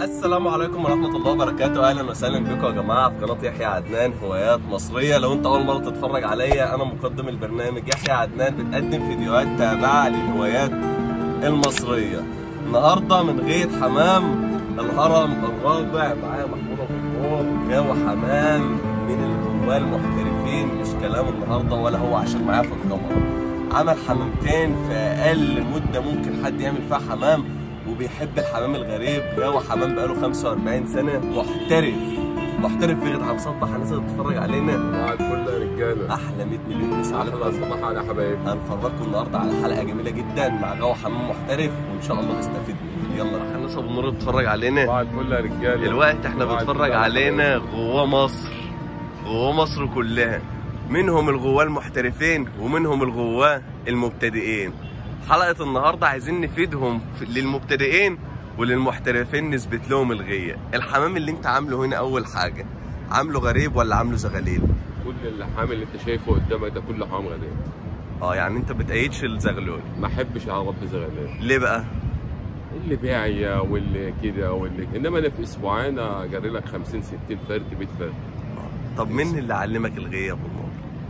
السلام عليكم ورحمة الله وبركاته أهلا وسهلا بكم يا جماعة في قناة يحيى عدنان هوايات مصرية لو أنت أول مرة تتفرج عليا أنا مقدم البرنامج يحيى عدنان بتقدم فيديوهات تابعة للهوايات المصرية النهاردة من غيط حمام الهرم الرابع معايا محمود أبو النور جو حمام من الجوال المحترفين مش كلام النهاردة ولا هو عشان معايا في الكاميرا عمل حمامتين في أقل مدة ممكن حد يعمل فيها حمام وبيحب الحمام الغريب جو حمام بقاله 45 سنه محترف محترف في غير عم صبح الناس اللي بتتفرج علينا صباح الفل يا رجاله احلى 100 مليون مسا عليكم احلى صباح على حبايبي هنفرجكم النهارده على حلقه جميله جدا مع جو حمام محترف وان شاء الله نستفيد منه يلا الناس ابو النور بتتفرج علينا صباح الفل يا رجاله الوقت احنا صباح بنتفرج الفل يا علينا غوا مصر غوا مصر كلها منهم الغواة المحترفين ومنهم الغواة المبتدئين حلقة النهاردة عايزين نفيدهم في- للمبتدئين وللمحترفين نثبت لهم الغية الحمام اللي انت عامله هنا اول حاجة عامله غريب ولا عامله زغاليل كل الحامل اللي انت شايفه قدامك ده كله حمام غريب اه يعني انت بتأيدش الزغلول ما احبش على رب زغلال ليه بقى اللي باعية واللي كده واللي انما انا في اسبوعين اجري لك 50 60 فرد 100 فرد آه. طب مين اللي علمك الغية يا ابو النور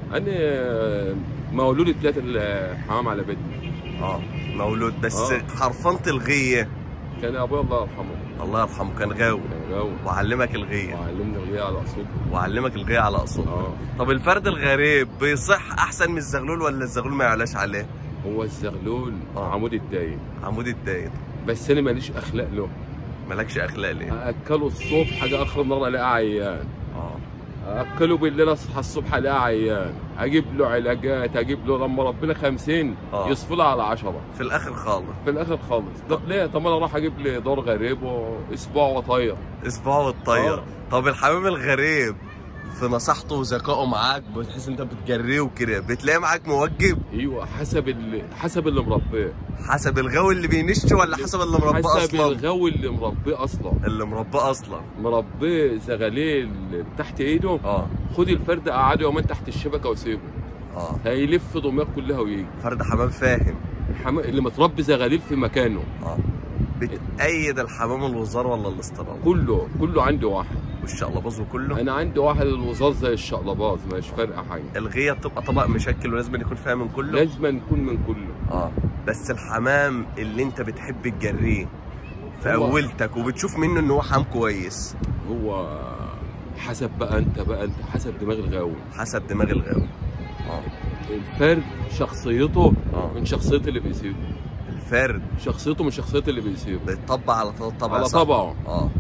انا مولود ثلاثة الحمام على بدني اه مولود بس آه. حرفنة الغية كان ابويا الله يرحمه الله يرحمه كان غاوي كان غاوي وعلمك الغية وعلمنا الغياء على اصول وعلمك الغية على اصول اه طب الفرد الغريب بيصح احسن من الزغلول ولا الزغلول ما يعلاش عليه هو الزغلول آه. عمود الدايم عمود الداين بس انا ماليش اخلاق له مالكش اخلاق ليه اكله الصبح حاجه اخر النهار الاقيه عيان اه اكله بالليل اصحى الصبح الاقيه عيان اجيب له علاجات اجيب له لما ربنا 50 آه. يصفلها على 10 في الاخر خالص في الاخر خالص طب ليه طب انا راح اجيب لي دور غريب واسبوع وطير اسبوع والطير آه. طب الحمام الغريب في نصيحته وذكائه معاك بتحس انت بتجريه وكده بتلاقي معاك موجب ايوه حسب اللي حسب اللي مربيه حسب الغاوي اللي بينش ولا حسب اللي مرباه حسب اصلا الغوي اللي مربيه اصلا اللي مرباه اصلا مربيه زغليل تحت ايده اه خد الفرد قعده يومين تحت الشبكه وسيبه اه هيلف دمياط كلها ويجي فرد حمام فاهم الحما... اللي متربي زغاليل في مكانه اه بتأيد الحمام الوزار ولا الاسترال كله كله عندي واحد والشقلباز وكله انا عندي واحد الوزار زي الشقلباز مش فارقه حاجه الغية بتبقى طبق مشكل ولازم يكون فيها من كله لازم نكون من كله اه بس الحمام اللي انت بتحب تجريه في هو- اولتك وبتشوف منه ان هو حمام كويس هو حسب بقى انت بقى انت حسب دماغ الغاوي حسب دماغ الغاوي اه الفرد شخصيته آه. من شخصيه اللي بيسيبه الفرد شخصيته من شخصيه اللي بيسيبه بيتطبع على طبع على صح. طبعه اه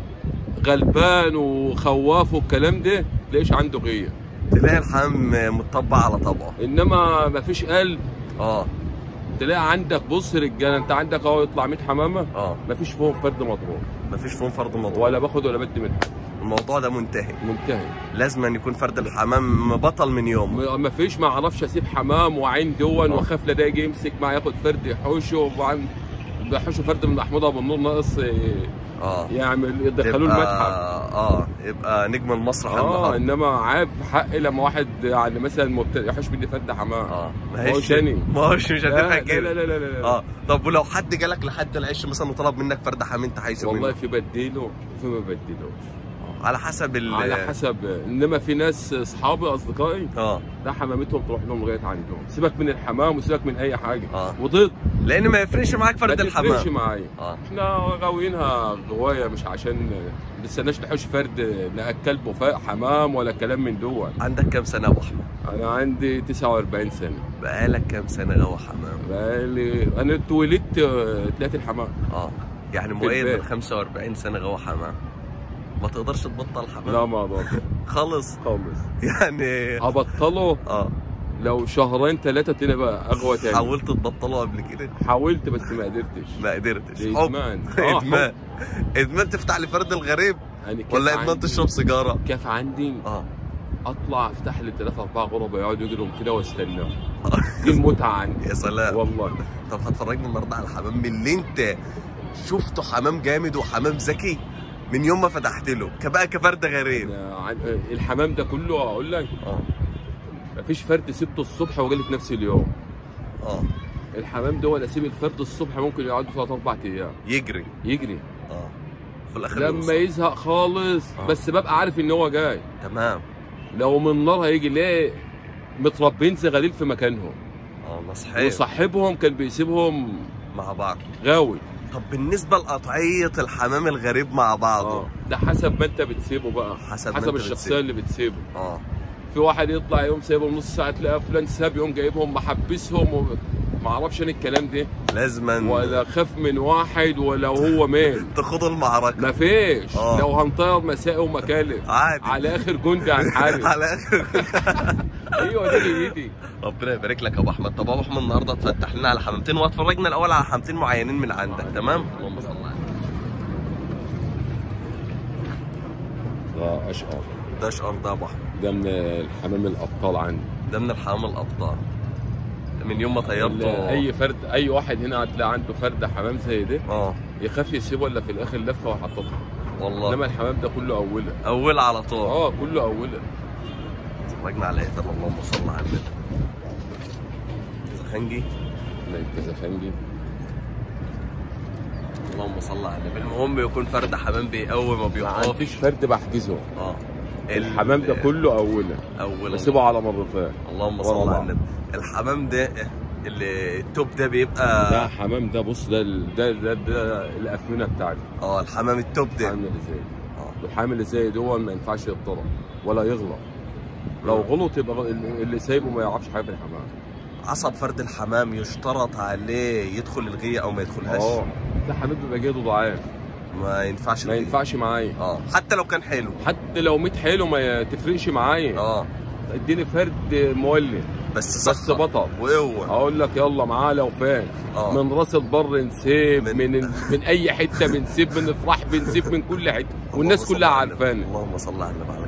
غلبان وخواف والكلام ده تلاقيش عنده غيه تلاقي الحمام متطبع على طبعه انما مفيش قلب اه تلاقي عندك بص رجاله انت عندك اهو يطلع 100 حمامه اه مفيش فيهم فرد مضروب مفيش فيهم فرد مضروب ولا باخد ولا بدي من حد الموضوع ده منتهي منتهي لازم أن يكون فرد الحمام بطل من يومه ما فيش ما اعرفش اسيب حمام وعين دون آه. واخاف لا ده يجي يمسك معاه ياخد فرد يحوشه وبعدين بيحوشوا فرد من محمود ابو النور ناقص اه يعمل يدخلوه يبقى- المتحف اه يبقى نجم المسرح اه النهارده انما عيب حقي لما واحد يعني مثلا مبتدئ يحوش مني فرد حمام اه ما هو تاني. ما هوش مش لا هتبقى لا كده لا لا لا, لا. اه طب ولو حد جالك لحد العش مثلا وطلب منك فرد حمام انت عايزه والله منه في بديله وفي ما بديلوش آه، على حسب ال على حسب انما في ناس اصحابي اصدقائي اه ده حمامتهم تروح لهم لغايه عندهم سيبك من الحمام وسيبك من اي حاجه آه. وضد لان ما يفرقش معاك ما فرد تفرقش الحمام معايا اه احنا غاويينها غوايه مش عشان ما بنستناش نحوش فرد لا كلب وفاء حمام ولا كلام من دول عندك كام سنه يا ابو احمد انا عندي 49 سنه بقالك كام سنه غوا حمام بقالي انا اتولدت آه، طلعت الحمام اه يعني في مؤيد من البيت. 45 سنه غوا حمام ما تقدرش تبطل حمام لا ما اقدرش خالص خالص يعني ابطله اه لو شهرين ثلاثه تاني بقى اغوى تاني حاولت تبطله قبل كده حاولت بس ما قدرتش ما قدرتش ده حب. ادمان آه، ادمان ادمان تفتح لفرد الغريب يعني كيف ولا ادمان عندي- تشرب سيجاره كيف عندي اه اطلع افتح لي ثلاثة أربعة غرباء يقعدوا يجروا كده واستناهم دي المتعة عندي يا سلام والله طب هتفرجنا النهارده على الحمام من اللي انت شفته حمام جامد وحمام ذكي من يوم ما فتحت له كبقى كفرد غريب أنا عن- الحمام ده كله اقول لك اه مفيش فرد سبته الصبح وجالي في نفس اليوم اه الحمام ده ولا اسيب الفرد الصبح ممكن يقعد ثلاث اربع ايام يجري يجري اه في الاخر لما يوصل. يزهق خالص آه. بس ببقى عارف ان هو جاي تمام لو من النار هيجي ليه متربين زغاليل في مكانهم اه نصحين وصاحبهم كان بيسيبهم مع بعض غاوي طب بالنسبه لقطعيه الحمام الغريب مع بعضه اه ده حسب ما انت بتسيبه بقى حسب ما حسب أنت الشخصيه بتسيبه. اللي بتسيبه اه في واحد يطلع يوم سايبهم نص ساعه تلاقي فلان ساب يوم جايبهم محبسهم و... ما اعرفش انا الكلام ده لازما ولا خاف من واحد ولا هو مين تخوضوا المعركه ما فيش آه. لو هنطير مسائي ومكالب عادي على اخر جندي هنحارب على اخر ايوه دي نيتي ربنا يبارك لك يا ابو احمد طب ابو احمد النهارده اتفتح لنا على حمامتين واتفرجنا الاول على حمامتين معينين من عندك تمام اللهم صل على النبي. ده اشقر ده اشقر ده يا ابو احمد ده من الحمام الابطال عندي ده من الحمام الابطال من يوم ما طيرته اي فرد اي واحد هنا هتلاقي عنده فرد حمام زي ده اه يخاف يسيبه الا في الاخر لفه ويحطها انما والله الحمام ده كله اوله اول على طول اه كله اوله اتفرجنا على ايه طب اللهم صل على النبي زخنجي لا الكزخنجي اللهم صل على النبي المهم يكون فرد حمام بيقوم ما وبيقف عنديش فرد بحجزه اه الحمام ده كله اوله اول بسيبه على مرتين اللهم ورا صل على بعض. النبي الحمام ده اللي التوب ده ده بيبقى حمام ده بص ده ال- ده ده, ده الافيونه بتاعتي اه الحمام التوب ده الحمام اللي زي اه الحامل اللي زي دول ما ينفعش يتضرب ولا يغلط لو غلط يبقى غ- اللي سايبه ما يعرفش حاجه في الحمام عصب فرد الحمام يشترط عليه يدخل الغيه او ما يدخلهاش اه ده حمام بيبقى جيده ضعيف ما ينفعش ما الغية. ينفعش معايا اه حتى لو كان حلو حتى لو 100 حلو ما تفرقش معايا اه اديني فرد مولد بس بس صخر بطل وقوه اقول لك يلا معاه لو فين اه من راس البر نسيب من- من من, اي حته بنسيب من افراح بنسيب من كل حته والناس اللهم كلها صل على النبي. عارفاني اللهم صل على النبي على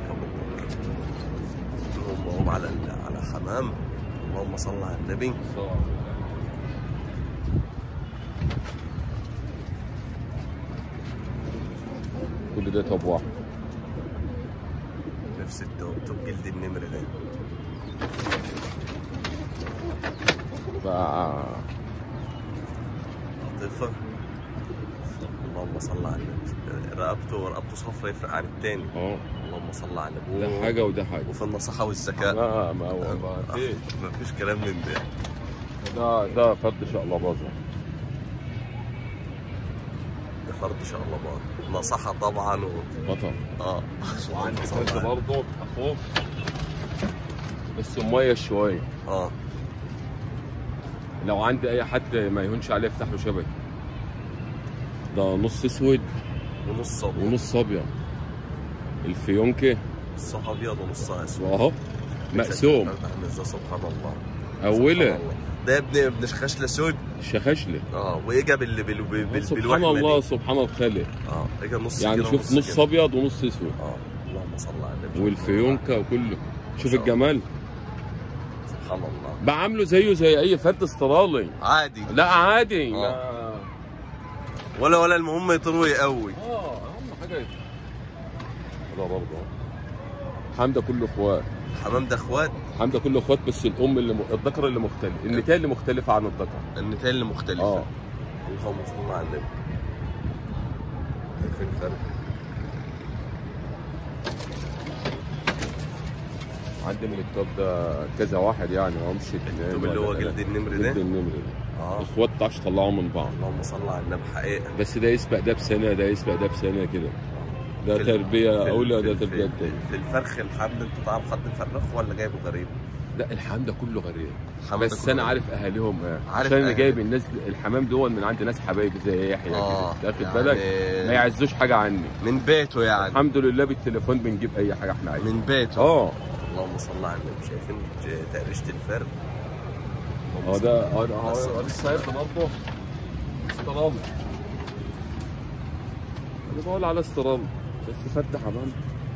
كم اللهم هم على على حمام اللهم صل على النبي كل ده توب واحد نفس التوب توب جلد النمر ده بقى عاطفه اللهم صل على النبي رقبته رقبته صفرا يفرق عن التاني اه اللهم صل على النبي ده حاجه وده حاجه وفي النصيحه والذكاء لا ما هو ما فيش مفيش كلام من ده ده ده فرد شقلباظه ده فرد ان شاء الله بقى نصيحه طبعا و... بطل اه وعندي صل فرد على- برضه اخوه بس مميز شويه اه لو عندي اي حد ما يهونش عليه يفتح له شبكه ده نص اسود ونص ابيض ونص ابيض الفيونكي نصها ابيض ونصها اسود واهو مقسوم عامل ازاي سبحان الله اوله سبحان الله. ده ابن ابن شخشله سود شخشله اه واجا بال بال بال بال سبحان بالوحمة الله دي. سبحان الخالق اه اجا نص يعني كده شوف ونص نص كده. ابيض ونص اسود اه اللهم صل على النبي والفيونكه وكله شوف شاء الله. الجمال سبحان الله بعامله زيه زي اي فرد استرالي عادي لا عادي آه. ما- ولا ولا المهم يطروي قوي اه اهم حاجه ده برضه حمده كله اخوات الحمام ده اخوات حمده كله اخوات بس الام اللي م... الذكر اللي مختلف النتايه اللي مختلفه عن الذكر النتايه اللي مختلفه اه اللهم صل على النبي في الفرق عندي من التوب ده كذا واحد يعني هو مش اتنين التوب اللي ولا هو تلاتة. جلد النمر جلد ده النمر ده اه اخوات ما تعرفش تطلعهم من بعض اللهم صل على النبي حقيقه بس ده يسبق ده بسنه ده يسبق ده بسنه كده ده في ال- تربيه في ال- اولى في ده ال- تربيه في- تاني في الفرخ الحمد انت تعرف حد مفرخه ولا جايبه غريب؟ لا الحمام ده كله غريب الحمام ده بس كله انا غريب. عارف اهاليهم ايه عارف عشان انا أهالي. جايب الناس الحمام دول من عند ناس حبايبي زي يحيى اه كده تاخد يعني بالك ما يعزوش حاجه عني من بيته يعني الحمد لله بالتليفون بنجيب اي حاجه احنا عايزينها من بيته اه اللهم صل على النبي شايفين ج- تقريشه الفرد اللهم اه صل ده على اه النبي. ده- بس- اه لسه هيبقى برضه استرالي انا بقول على استرالي بس فرد حمام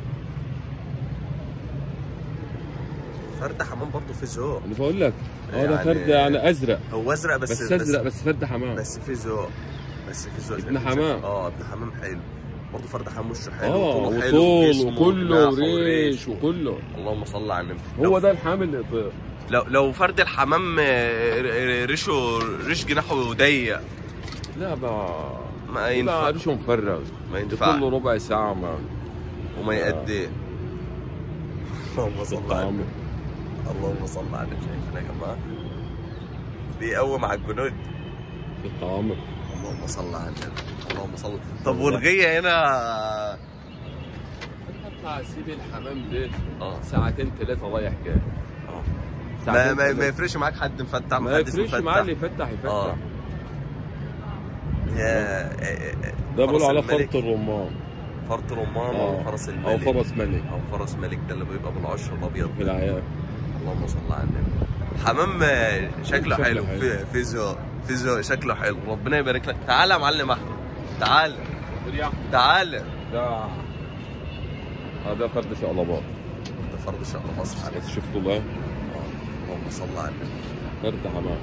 فرد حمام برضه في ذوق انا بقول لك اه ده يعني- فرد يعني ازرق هو ازرق بس بس ازرق بس فرد حمام بس في ذوق بس في ذوق ابن شايفين حمام. شكل- اه ابن حمام حلو برضه فرد حمام وشه حلو اه وطوله حلو وطول وجسمه وكله وجناحه وريش وكله اللهم صل على النبي هو لو- ده الحامل اللي يطير لو لو فرد الحمام آه، ر- ريشه ريش جناحه ضيق لا ما ما لا ينفع قالوش مفرغ ما ده ينفع كله ربع ساعه ما وما يأدي اللهم صل على الطعام النبي اللهم صل على النبي شايفين يا جماعه بيقوم على الجنود في الطعام اللهم صل على النبي اللهم صل طب والغيه هنا اطلع سيب الحمام ده اه ساعتين ثلاثه رايح جاي اه ما ساعتين ما, ما تلاتة. يفرقش معاك حد مفتح ما محدش يفرقش مفتح. معاه اللي يفتح يفتح اه يا ده بيقولوا على فرس الملك. فرط الرمان فرط رمان آه. او فرس او الملك فرس ملك او فرس ملك ده اللي بيبقى بالعشر الابيض في العيال اللهم صل على النبي حمام آه، شكله شكله حلو حلو. في في ذوق في ذوق شكله حلو ربنا يبارك لك تعالى يا معلم احمد تعالى تعالى ده هذا فرد شقلباط ده فرد شهر مصر عليك بس شفتوا الله اللهم صل على النبي فرد حمام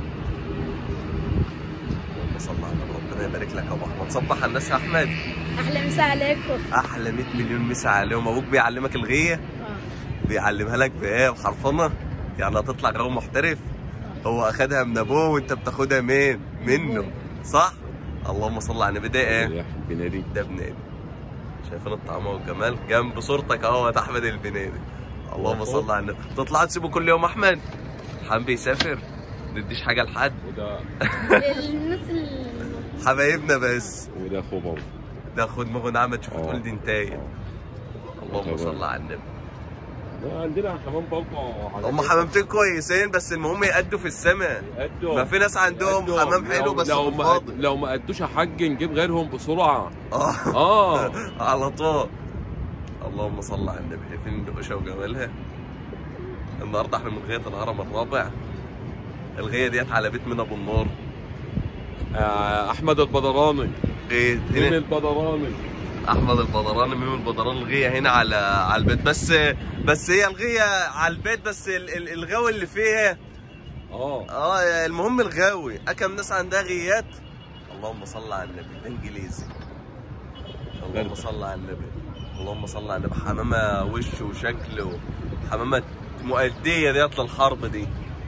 اللهم صل على النبي ربنا يبارك لك يا ابو احمد صبح على الناس يا احمد احلى مسا عليكم احلى 100 مليون مسا عليهم ابوك بيعلمك الغيه اه بيعلمها لك بايه بحرفنه يعني هتطلع غاوي محترف هو اخدها من ابوه وانت بتاخدها مين منه صح اللهم صل على النبي ده ايه بنادي ده بنادي شايفين الطعام والجمال جنب صورتك اهوت احمد البنادي اللهم صل على النبي تطلع تسيبه كل يوم احمد حمام بيسافر نديش حاجه لحد وده الناس ال- حبايبنا بس وده اخوه برضه ده خد مغو نعمه تشوف آه. تقول دي انتايه اللهم تمام. صل على النبي ده عندنا حمام برضه على هم كده. حمامتين كويسين بس المهم يأدوا في السماء قدهم. ما في ناس عندهم قدهم. حمام حلو لو- بس لو في ما الفاضي لو ما قدوش يا حاج نجيب غيرهم بسرعه اه اه على طول اللهم صل على النبي شايفين النقوشه وجمالها النهارده احنا من غايه الهرم الرابع الغيه ديت على بيت من ابو النور آه، احمد البدراني غيه مين هنا البدراني احمد البدراني مين البدران الغيه هنا على على البيت بس بس هي الغيه على البيت بس ال- ال- الغاوي اللي فيها اه اه المهم الغاوي اكم ناس عندها غيات اللهم صل على النبي ده انجليزي اللهم برد. صل على النبي اللهم صل على النبي حمامه وش وشكل حمامه مؤديه ديت للحرب دي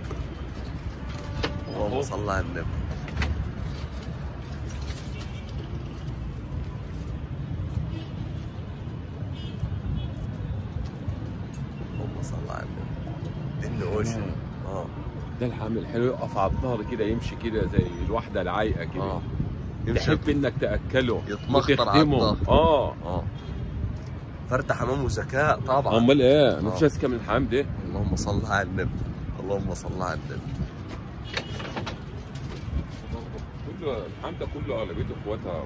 اللهم صل على النبي اللهم صل على النبي دي النقوشه اه ده الحمل الحلو يقف على الظهر كده يمشي كده زي الواحده العايقه كده اه يمشي تحب انك تاكله يتمخطر على وتخدمه الظهر. اه اه فرد حمام وذكاء طبعا امال ايه آه. مفيش اذكى من الحمام ده اللهم صل على النبي اللهم صل على النبي كله الحمام ده كله اغلبيته اخواتها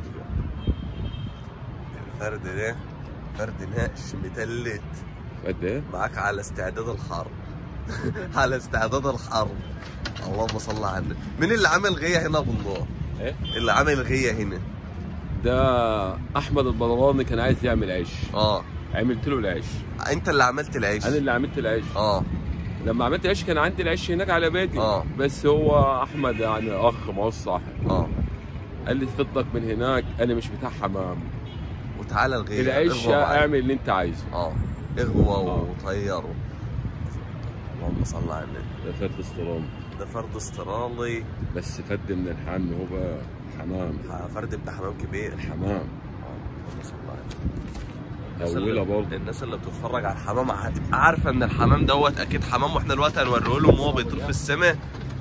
الفرد ده فرد نقش متلت قد ايه؟ معاك على استعداد الحرب على استعداد الحرب اللهم صل على النبي مين اللي عامل غيه هنا ابو النور ايه؟ اللي عامل غيه هنا ده احمد البدراني كان عايز يعمل عيش اه عملت له العيش انت اللي عملت العيش انا اللي عملت العيش اه لما عملت العيش كان عندي العيش هناك على بيتي آه. بس هو احمد يعني اخ موصح اه قال لي فضك من هناك انا مش بتاع حمام وتعالى الغيه العيش اغوى معايا. اعمل اللي انت عايزه اه اغوى آه. وطير اللهم صل على النبي ده فرد استرام ده فرد استرالي بس فرد من الحمام هو بقى حمام فرد ابن حمام كبير حمام اللهم صل على النبي. الناس طويله اللي- برضه الناس اللي بتتفرج على الحمام هتبقى عارفه ان الحمام دوت اكيد حمام واحنا دلوقتي هنوريه لهم وهو بيطير في السماء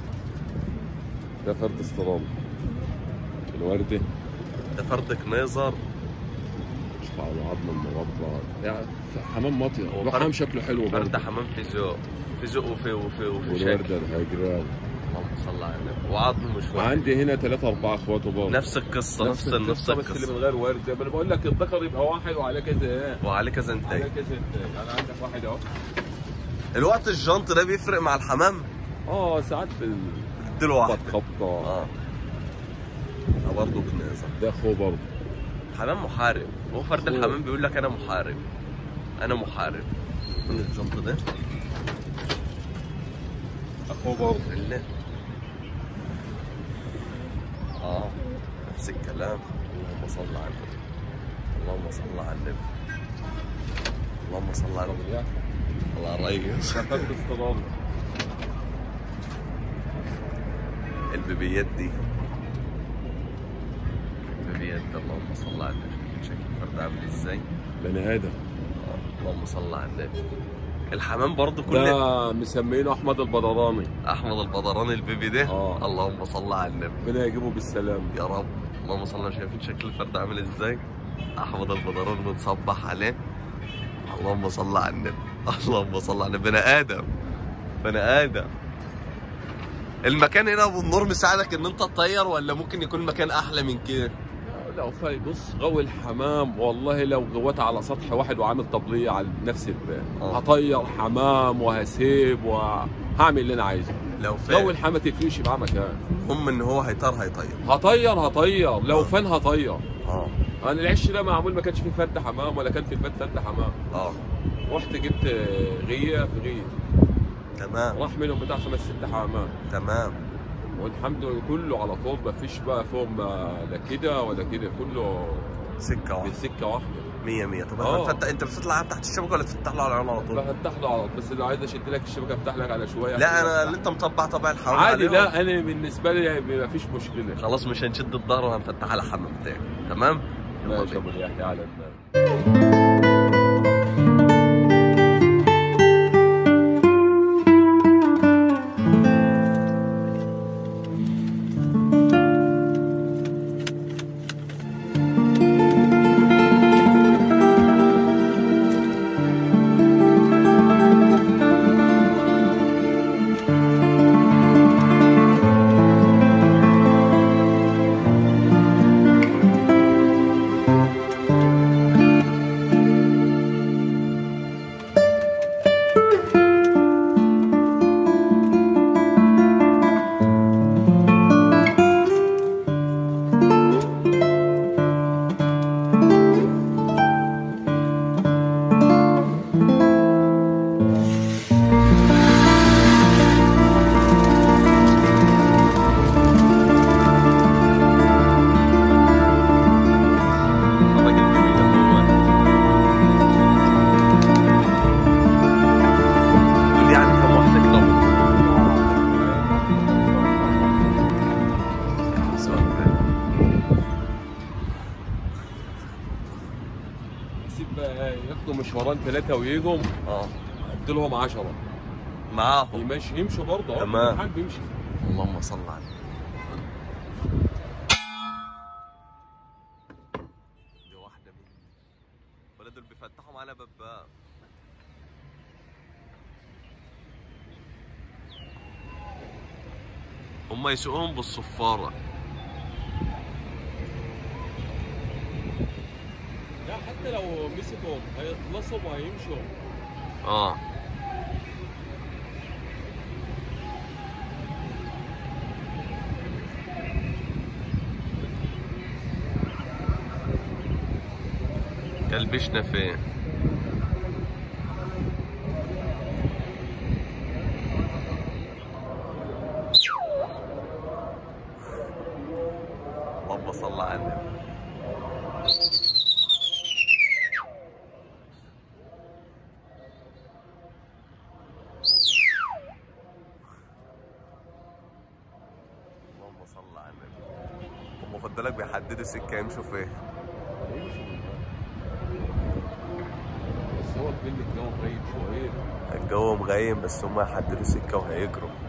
ده فرد استرام الورده ده فرد كنيزر شوف على عظم المربع يعني حمام مطير هو ده فرد- حمام شكله حلو فرد برضه حمام في ذوق في ذوق وفي وفي وفي شكل والورده الهجراء اللهم صل على النبي وعظم مش واحد وعندي هنا ثلاثة أربعة إخواته برضه نفس القصه نفس نفس القصة بس اللي القصه من غير ورد ما انا بقول لك الذكر يبقى واحد وعليه كذا ايه وعليه كذا عليه انتاج كذا انتاج انا عندك واحد اهو الوقت الجنط ده بيفرق مع الحمام اه ساعات اديله واحد خبط خبطة اه ده برضه كنيزر ده اخوه برضه حمام محارب هو فرد أخوه. الحمام بيقول لك انا محارب انا محارب من الجنط ده اخوه برضه بالله اه نفس الكلام اللهم صل على النبي اللهم صل على النبي اللهم صل على النبي الله ريس ده فرد استرام البيبيات دي البيبيات اللهم صل على النبي شكل الفرد عامل ازاي بني ادم آه، اللهم صل على النبي الحمام برضه كل ده مسمينه احمد البدراني احمد البدراني البيبي ده آه. اللهم صل على النبي ربنا يجيبه بالسلامه يا رب اللهم صل على شايفين شكل الفرد عامل ازاي احمد البدراني بنصبح عليه اللهم صل على النبي اللهم صل على النبي بني ادم بني ادم المكان هنا ابو النور مساعدك ان انت تطير ولا ممكن يكون مكان احلى من كده لو في بص غوي الحمام والله لو غويت على سطح واحد وعامل طبليه على نفس الباب آه. هطير حمام وهسيب وهعمل اللي انا عايزه لو غوي فان الحمام ما تفرقش معاه مكان هم ان هو هيطير هيطير هطير هطير لو آه. فان هطير اه انا العش ده معمول ما كانش فيه فرد حمام ولا كان في البيت فرد حمام اه رحت جبت غيه في غيه تمام راح منهم بتاع خمس ست حمام تمام والحمد لله كله على طول ما فيش بقى فوق ما لا كده ولا كده كله سكه واحده بسكه واحده مية مية طب آه. فانت انت بتطلع تحت الشبكه ولا تفتح له على العين على طول؟ بفتح له على طول بس لو عايز اشد لك الشبكه افتح لك على شويه لا انا اللي انت مطبع طبع الحمام عادي عليهم. لا انا بالنسبه لي ما فيش مشكله خلاص مش هنشد الظهر وهنفتح على حمام تاني تمام؟ يلا ماشي يا بينا. ابو يحيى على النار الراجل الجميل هو دول يعني كم واحدة كده سيب بقى ياخدوا مشوارين ثلاثه ويجوا اه ادي لهم 10 معاهم يمشي يمشوا برضه اه تمام. الحال بيمشي اللهم صل على النبي. دي واحدة من ولا دول بيفتحوا معانا باب هما يسوقوهم بالصفارة لا حتى لو مسكوا هيخلصوا وهيمشوا اه كلبشنا فين اللهم صل على النبي اللهم صل على النبي هم خد بالك بيحددوا السكه يمشوا فين هيمشوا بس هو كمان الجو غريب شويه الجو مغيم بس هم هيحددوا السكه وهيجروا